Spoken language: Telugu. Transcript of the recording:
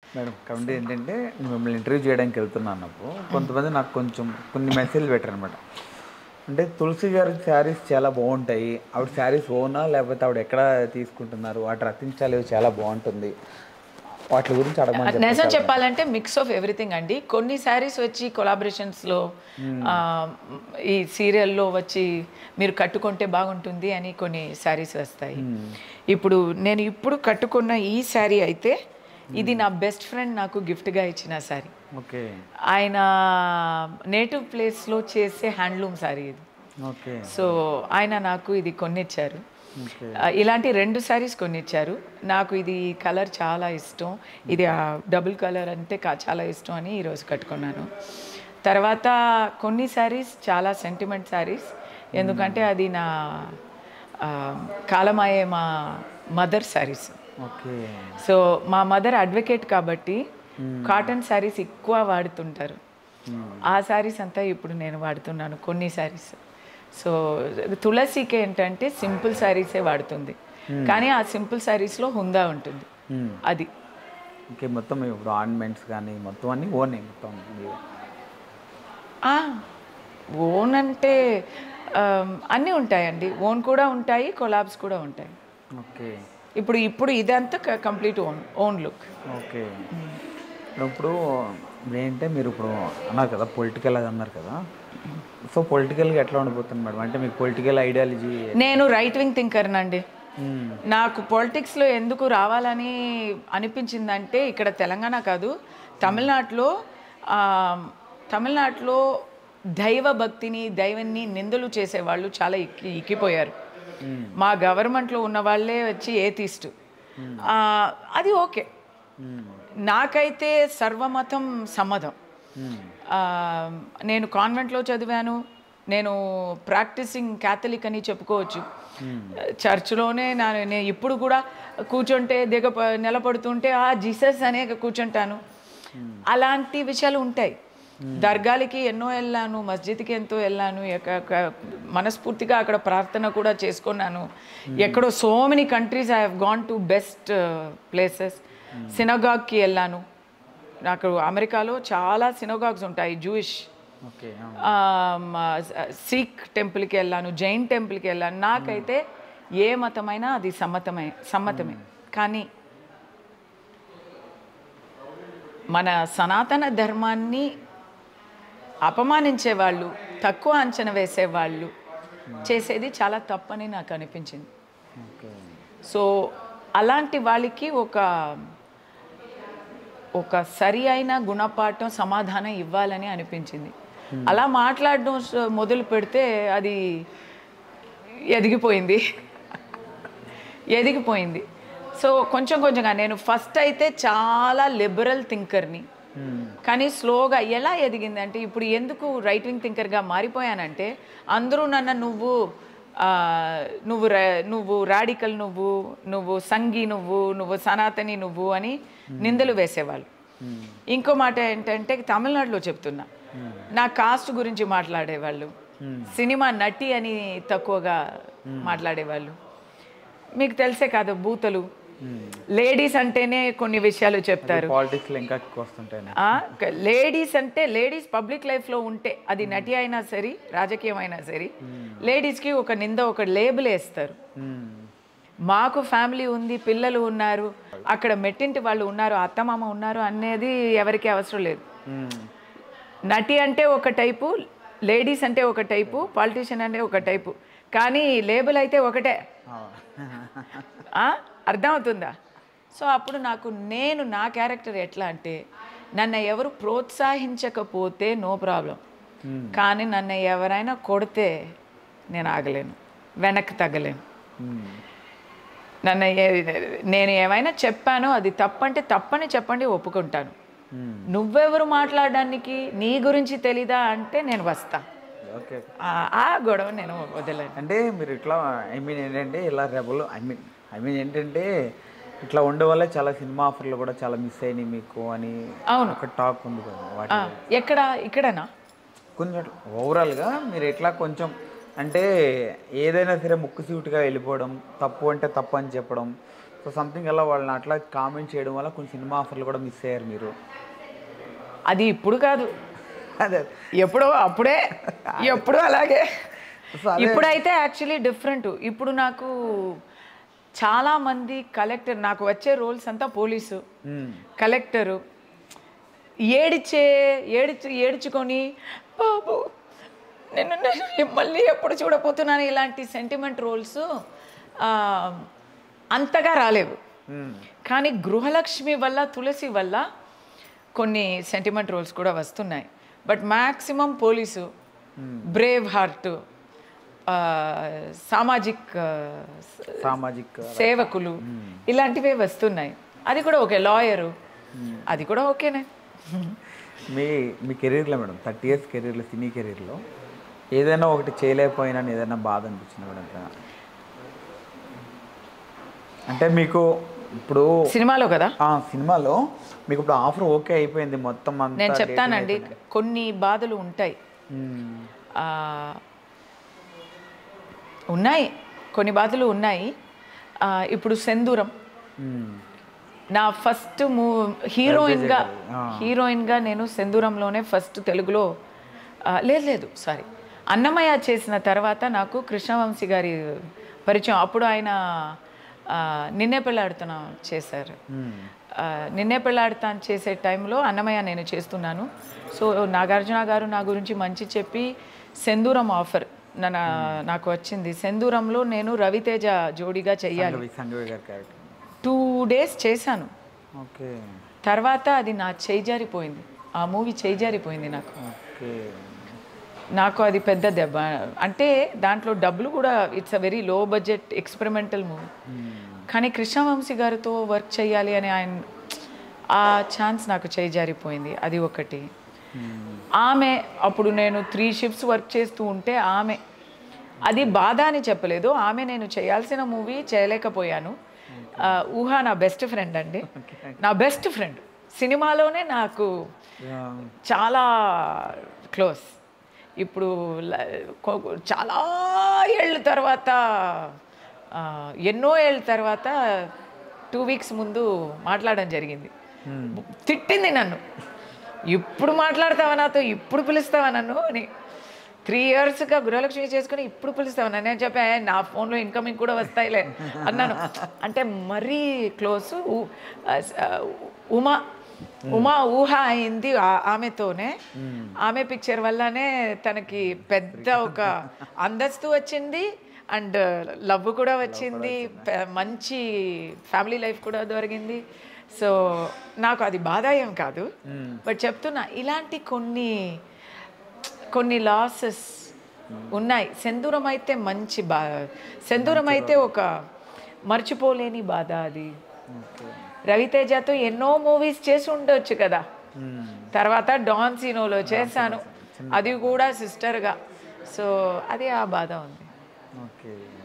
మేడం కాబట్టి ఏంటంటే నేను మిమ్మల్ని ఇంటర్వ్యూ చేయడానికి వెళ్తున్నాను అన్నప్పుడు కొంతమంది నాకు కొంచెం కొన్ని మెసేజ్లు పెట్టారు అనమాట అంటే తులసి గారి శారీస్ చాలా బాగుంటాయి ఆవిడ శారీస్ ఓనా లేకపోతే ఆవిడ ఎక్కడ తీసుకుంటున్నారు వాటి రచించాలి చాలా బాగుంటుంది వాటి గురించి అడగమని చెప్పండి. నిజం చెప్పాలంటే మిక్స్ ఆఫ్ ఎవ్రీథింగ్ అండి కొన్ని శారీస్ వచ్చి కొలాబరేషన్స్లో ఈ సీరియల్లో వచ్చి మీరు కట్టుకుంటే బాగుంటుంది అని కొన్ని శారీస్ వస్తాయి ఇప్పుడు నేను ఇప్పుడు కట్టుకున్న ఈ శారీ అయితే ఇది నా బెస్ట్ ఫ్రెండ్ నాకు గిఫ్ట్గా ఇచ్చిన శారీ ఓకే ఆయన నేటివ్ ప్లేస్లో చేసే హ్యాండ్లూమ్ శారీ ఇది ఓకే సో ఆయన నాకు ఇది కొన్నిచ్చారు ఓకే ఆ, ఇలాంటి రెండు శారీస్ కొన్నిచ్చారు నాకు ఇది కలర్ చాలా ఇష్టం ఇది ఆ డబుల్ కలర్ అంటే కా- చాలా ఇష్టం అని ఈరోజు కట్టుకున్నాను తర్వాత కొన్ని శారీస్ చాలా సెంటిమెంట్ శారీస్ ఎందుకంటే అది నా ఆ, కాలమయ్యే మా మదర్ శారీస్ ఓకే సో మా మదర్ అడ్వకేట్ కాబట్టి కాటన్ శారీస్ ఎక్కువ వాడుతుంటారు ఆ శారీస్ అంతా ఇప్పుడు నేను వాడుతున్నాను కొన్ని శారీస్ సో తులసికి ఏంటంటే సింపుల్ శారీసే వాడుతుంది కానీ ఆ సింపుల్ శారీస్లో హుందా ఉంటుంది అది ఓకే మొత్తం ఇప్పుడు ఆర్నమెంట్స్ కానీ మొత్తం అన్నీ ఓనే మొత్తం మీవే. ఆ, ఓన్ అంటే ఆమ్, అన్నీ ఉంటాయండి ఓన్ కూడా ఉంటాయి కొలాబ్స్ కూడా ఉంటాయి ఓకే ఇప్పుడు ఇప్పుడు ఇదంతా complete own own look okay ఇప్పుడు ఏంటంటే మీరు ఇప్పుడు అన్నారు కదా పొలిటికల్ అది అన్నారు కదా సో పొలిటికల్గా ఎట్లా ఉండిపోతుంది మేడం అంటే మీకు పొలిటికల్ ఐడియాలజీ నేను రైట్ వింగ్ థింకర్ నండి నాకు పాలిటిక్స్లో ఎందుకు రావాలని అనిపించిందంటే ఇక్కడ తెలంగాణ కాదు తమిళనాడులో ఆ, తమిళనాడులో దైవ భక్తిని దైవాన్ని నిందలు చేసేవాళ్ళు చాలా ఎక్కి ఎక్కిపోయారు మా గవర్నమెంట్లో ఉన్న వాళ్ళే వచ్చి ఏతిస్ట్ అది ఓకే నాకైతే సర్వమతం సమ్మతం ఆ, నేను కాన్వెంట్లో చదివాను నేను ప్రాక్టీసింగ్ క్యాథలిక్ అని చెప్పుకోవచ్చు చర్చ్లోనే నా నేను ఇప్పుడు కూడా కూర్చుంటే దిగ నిలబడుతుంటే ఆ జీసస్ అనే కూర్చుంటాను అలాంటి విషయాలు ఉంటాయి దర్గాలకి ఎన్నో వెళ్ళాను మస్జిద్కి ఎంతో వెళ్ళాను ఎక్క- ఎక్క- మనస్ఫూర్తిగా అక్కడ ప్రార్థన కూడా చేసుకున్నాను ఎక్కడో so many countries I have gone to best places సినగాగ్కి వెళ్ళాను నాకు అమెరికాలో చాలా సినగాగ్స్ ఉంటాయి జూయిష్ ఓకే సిక్ టెంపుల్కి వెళ్ళాను జైన్ టెంపుల్కి వెళ్ళాను నాకైతే ఏ మతమైనా అది సమ్మతమే సమ్మతమే కానీ మన సనాతన ధర్మాన్ని అపమానించే వాళ్ళు తక్కువ అంచనా వేసేవాళ్ళు చేసేది చాలా తప్పని నాకు అనిపించింది ఓకే సో అలాంటి వాళ్ళకి ఒక ఒక సరి అయిన గుణపాఠం సమాధానం ఇవ్వాలని అనిపించింది అలా మాట్లాడడం స- మొదలు పెడితే అది ఎదిగిపోయింది ఎదిగిపోయింది సో కొంచెం కొంచెంగా నేను ఫస్ట్ అయితే చాలా లిబరల్ థింకర్ని కానీ స్లోగా ఎలా ఎదిగింది అంటే ఇప్పుడు ఎందుకు రైట్ వింగ్ థింకర్గా మారిపోయానంటే అందరూ నన్ను నువ్వు ఆ, నువ్వు రా- నువ్వు రాడికల్ నువ్వు నువ్వు సంగి నువ్వు నువ్వు సనాతని నువ్వు అని నిందలు వేసేవాళ్ళు ఇంకో మాట ఏంటంటే తమిళనాడులో చెప్తున్నా నా కాస్ట్ గురించి మాట్లాడేవాళ్ళు సినిమా నటి అని తక్కువగా మాట్లాడేవాళ్ళు మీకు తెలిసే కాదు బూతలు లేడీస్ అంటేనే కొన్ని విషయాలు చెప్తారు పాలిటిక్స్లో ఇంకా ఎక్కువ వస్తుంటాయి లేడీస్ అంటే లేడీస్ పబ్లిక్ లైఫ్లో ఉంటే అది నటి అయినా సరే రాజకీయం అయినా సరే లేడీస్కి ఒక నింద ఒక లేబుల్ వేస్తారు మాకు ఫ్యామిలీ ఉంది పిల్లలు ఉన్నారు అక్కడ మెట్టింటి వాళ్ళు ఉన్నారు అత్తమామ ఉన్నారు అనేది ఎవరికి అవసరం లేదు నటి అంటే ఒక టైపు లేడీస్ అంటే ఒక టైపు పాలిటీషియన్ అంటే ఒక టైపు కానీ లేబుల్ అయితే ఒకటే ఆ? అర్థమవుతుందా సో అప్పుడు నాకు నేను నా క్యారెక్టర్ ఎట్లా అంటే నన్ను ఎవరు ప్రోత్సహించకపోతే నో ప్రాబ్లం కానీ నన్ను ఎవరైనా కొడితే నేను ఆగలేను వెనక్కి తగ్గలేను నన్ను ఏ- నేను ఏమైనా చెప్పానో అది తప్పంటే తప్పని చెప్పండి ఒప్పుకుంటాను నువ్వెవరు మాట్లాడడానికి నీ గురించి తెలీదా అంటే నేను వస్తా ఓకే ఆ- ఆ గొడవ నేను వదలను అంటే మీరు ఇట్లా ఐ మీన్ ఏంటంటే ఇలా rebel I mean I mean ఏంటంటే ఇట్లా ఉండే వల్ల చాలా సినిమా ఆఫర్లు కూడా చాలా మిస్ అయినాయి మీకు అని అవును. ఒక టాక్ ఉంది కదా వాటి ఆ, ఎక్కడ ఇక్కడనా కొంచెం ఓవరాల్గా మీరు ఎట్లా కొంచెం అంటే ఏదైనా సరే ముక్కు సూటిగా వెళ్ళిపోవడం తప్పు అంటే తప్పు అని చెప్పడం సో సంథింగ్ అలా వాళ్ళని అట్లా కామెంట్ చేయడం వల్ల కొన్ని సినిమా ఆఫర్లు కూడా మిస్ అయ్యారు మీరు అది ఇప్పుడు కాదు అదే ఎప్పుడో అప్పుడే ఎప్పుడు అలాగే సో అదే ఇప్పుడైతే యాక్చువల్లీ డిఫరెంట్ ఇప్పుడు నాకు చాలా మంది కలెక్టర్ నాకు వచ్చే రోల్స్ అంతా పోలీసు మ్మ్. కలెక్టరు ఏడిచే ఏడిచి ఏడ్చుకొని బాబు నేను నేను మళ్ళీ ఎప్పుడు చూడపోతున్నాను ఇలాంటి సెంటిమెంట్ రోల్స్ అంతగా రాలేవు మ్మ్. కానీ గృహలక్ష్మి వల్ల తులసి వల్ల కొన్ని సెంటిమెంట్ రోల్స్ కూడా వస్తున్నాయి but maximum police brave heart సామాజిక్ ఆ, సామాజిక సేవకులు ఇలాంటివే వస్తున్నాయి అది కూడా ఓకే లాయరు అది కూడా ఓకేనే మీ మీ కెరీర్లో మేడం థర్టీ ఇయర్స్ కెరీర్లో సినీ కెరీర్లో ఏదైనా ఒకటి చేయలేకపోయినా అని ఏదైనా బాధ అనిపించింది మేడం ఎప్పుడైనా? అంటే మీకు ఇప్పుడు సినిమాలో కదా ఆ సినిమాలో మీకు ఇప్పుడు ఆఫర్ ఓకే అయిపోయింది మొత్తం అంతా నేను చెప్తానండి కొన్ని బాధలు ఉంటాయి మ్మ్. ఆ, ఉన్నాయి కొన్ని బాధలు ఉన్నాయి ఆ, ఇప్పుడు సెందూరం మ్మ్. నా ఫస్ట్ మూ హీరోయిన్గా హీరోయిన్గా నేను సెందూరంలోనే ఫస్ట్ తెలుగులో ఆ, లేదు లేదు సారీ అన్నమయ్య చేసిన తర్వాత నాకు కృష్ణవంశీ గారి పరిచయం అప్పుడు ఆయన ఆ, నిన్నే పెళ్ళాడుతున్నా చేశారు మ్మ్. ఆ, నిన్నే పెళ్ళాడుతాను చేసే టైంలో అన్నమయ్య నేను చేస్తున్నాను సో నాగార్జున గారు నా గురించి మంచి చెప్పి సెందూరం ఆఫర్ నా నాకు వచ్చింది సెందూరంలో నేను రవితేజ జోడీగా చెయ్యాలి సంఘవి సంఘవి గారి క్యారెక్టర్ టూ డేస్ చేశాను ఓకే తర్వాత అది నా చేయి జారిపోయింది ఆ మూవీ చేయి జారిపోయింది నాకు ఓకే నాకు అది పెద్ద దెబ్బ అంటే దాంట్లో డబ్బులు కూడా it's a very low budget experimental movie కానీ కృష్ణవంశీ గారితో వర్క్ చేయాలి అని ఆయన ఆ ఛాన్స్ నాకు చేయి జారిపోయింది అది ఒకటి ఆమె అప్పుడు నేను త్రీ షిఫ్ట్స్ వర్క్ చేస్తూ ఉంటే ఆమె అది బాధ అని చెప్పలేదు ఆమె నేను చేయాల్సిన మూవీ చేయలేకపోయాను ఆ, ఊహ నా బెస్ట్ ఫ్రెండ్ అండి నా బెస్ట్ ఫ్రెండ్ సినిమాలోనే నాకు చాలా క్లోజ్ ఇప్పుడు ల- కొ- చాలా ఏళ్ళ తర్వాత ఆ, ఎన్నో ఏళ్ళ తర్వాత టూ వీక్స్ ముందు మాట్లాడడం జరిగింది తిట్టింది నన్ను ఇప్పుడు మాట్లాడతావా నాతో ఇప్పుడు పిలుస్తావా నన్ను అని త్రీ ఇయర్స్గా గృహలక్ష్మి చేసుకుని ఇప్పుడు పిలుస్తావా నన్ను నేను చెప్పా నా ఫోన్లో ఇన్కమింగ్ కూడా వస్తాయిలే అన్నాను అంటే మరీ క్లోజ్ ఉమా ఉమా ఊహ అయింది ఆ- ఆమెతోనే ఆమె పిక్చర్ వల్లనే తనకి పెద్ద ఒక అందస్తు వచ్చింది అండ్ లవ్ కూడా వచ్చింది పె- మంచి ఫ్యామిలీ లైఫ్ కూడా దొరికింది సో నాకు అది బాధ ఏం కాదు బట్ చెప్తున్నా ఇలాంటి కొన్ని కొన్ని లాసెస్ ఉన్నాయి సెందూరం అయితే మంచి బా సెందూరం అయితే ఒక మర్చిపోలేని బాధ అది రవితేజతో ఎన్నో మూవీస్ చేసి ఉండొచ్చు కదా తర్వాత డాన్ సీనోలో చేశాను అది కూడా సిస్టర్గా సో అది ఆ బాధ ఉంది ఓకే